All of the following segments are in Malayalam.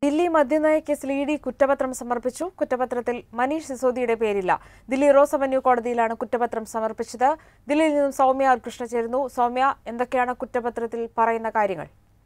ദില്ലി മദ്യനയ കേസിൽ ഇ ഡി കുറ്റപത്രം സമർപ്പിച്ചു കുറ്റപത്രത്തിൽ മനീഷ് സിസോദിയുടെ പേരില്ല ദില്ലി റോസ് അവന്യൂ കോടതിയിലാണ് കുറ്റപത്രം സമർപ്പിച്ചത് ദില്ലിയിൽ നിന്നും സൗമ്യ കൃഷ്ണ ചേരുന്നു സൗമ്യ എന്തൊക്കെയാണ് കുറ്റപത്രത്തിൽ പറയുന്ന കാര്യങ്ങൾ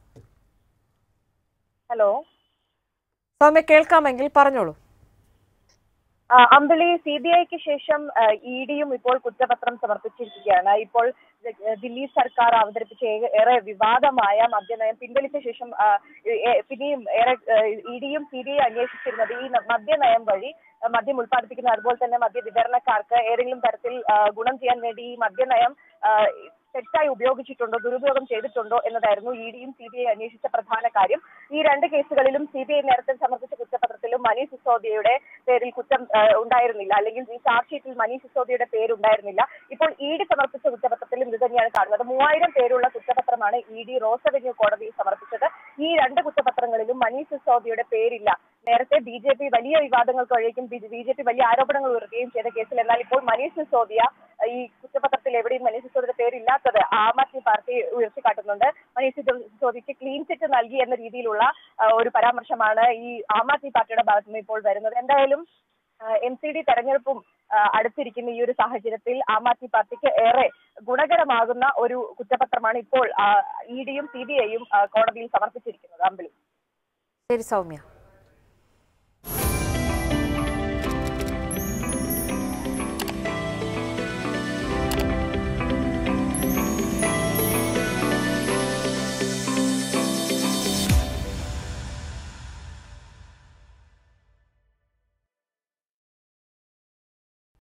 ഹലോ സൗമ്യ കേൾക്കാമെങ്കിൽ പറഞ്ഞോളൂ ആ, അമ്പിളി സി ബി ഐക്ക് ശേഷം ഇ ഡിയും ഇപ്പോൾ കുറ്റപത്രം സമർപ്പിച്ചിരിക്കുകയാണ് ഇപ്പോൾ ഏ, ദില്ലി സർക്കാർ അവതരിപ്പിച്ച ഏ- ഏറെ വിവാദമായ മദ്യനയം പിൻവലിച്ച ശേഷം ആ, ഏ- പിന്നെയും ഏറെ ഇ ഡിയും സി ബി ഐ അന്വേഷിച്ചിരുന്നത് ഈ ന- മദ്യനയം വഴി ആ, മദ്യം ഉൽപ്പാദിപ്പിക്കുന്ന അതുപോലെ തന്നെ മദ്യ വിതരണക്കാർക്ക് ഏതെങ്കിലും തരത്തിൽ ആ, ഗുണം ചെയ്യാൻ വേണ്ടി ഈ മദ്യനയം ആ, തെറ്റായി ഉപയോഗിച്ചിട്ടുണ്ടോ ദുരുപയോഗം ചെയ്തിട്ടുണ്ടോ എന്നതായിരുന്നു ഇ ഡിയും സി ബി ഐ അന്വേഷിച്ച പ്രധാന കാര്യം ഈ രണ്ട് കേസുകളിലും സി ബി ഐ നേരത്തെ സമർപ്പിച്ച കുറ്റപത്രത്തിലും മനീഷ് സിസോദിയയുടെ പേരിൽ കുറ്റം ആ, ഉണ്ടായിരുന്നില്ല അല്ലെങ്കിൽ ഈ ചാർജ് ഷീറ്റിൽ മനീഷ് സിസോദിയുടെ പേരുണ്ടായിരുന്നില്ല ഇപ്പോൾ ഇ ഡി സമർപ്പിച്ച കുറ്റപത്രത്തിലും ഇത് തന്നെയാണ് കാണുന്നത് മൂവായിരം പേരുള്ള കുറ്റപത്രമാണ് ഇ ഡി റോസ് അവന്യൂ കോടതിയിൽ സമർപ്പിച്ചത് ഈ രണ്ട് കുറ്റപത്രങ്ങളിലും മനീഷ് സിസോദിയുടെ പേരില്ല നേരത്തെ ബി ജെ പി വലിയ വിവാദങ്ങൾക്ക് വഴിയേക്കും ബി ജെ പി വലിയ ആരോപണങ്ങൾ ഉയർത്തുകയും ചെയ്ത കേസിൽ എന്നാൽ ഇപ്പോൾ മനീഷ് സിസോദിയ ഈ കുറ്റപത്രത്തിൽ എവിടെയും മനീഷ് സിസോദിയുടെ പേരില്ലാത്തത് ആം ആദ്മി പാർട്ടി ഉയർത്തിക്കാട്ടുന്നുണ്ട് മനീഷ് സിസോദിക്ക് ക്ലീൻ ചിറ്റ് നൽകി എന്ന രീതിയിലുള്ള ആ, ഒരു പരാമർശമാണ് ഈ ആം ആദ്മി പാർട്ടിയുടെ ഭാഗത്തു നിന്ന് ഇപ്പോൾ വരുന്നത് എന്തായാലും എം സി ഡി തെരഞ്ഞെടുപ്പും ആ, അടുത്തിരിക്കുന്ന ഈ ഒരു സാഹചര്യത്തിൽ ആം ആദ്മി പാർട്ടിക്ക് ഏറെ ഗുണകരമാകുന്ന ഒരു കുറ്റപത്രമാണ് ഇപ്പോൾ ഇ ഡിയും സി ബി ഐയും കോടതിയിൽ സമർപ്പിച്ചിരിക്കുന്നത് അമ്പിളി ശരി സൗമ്യ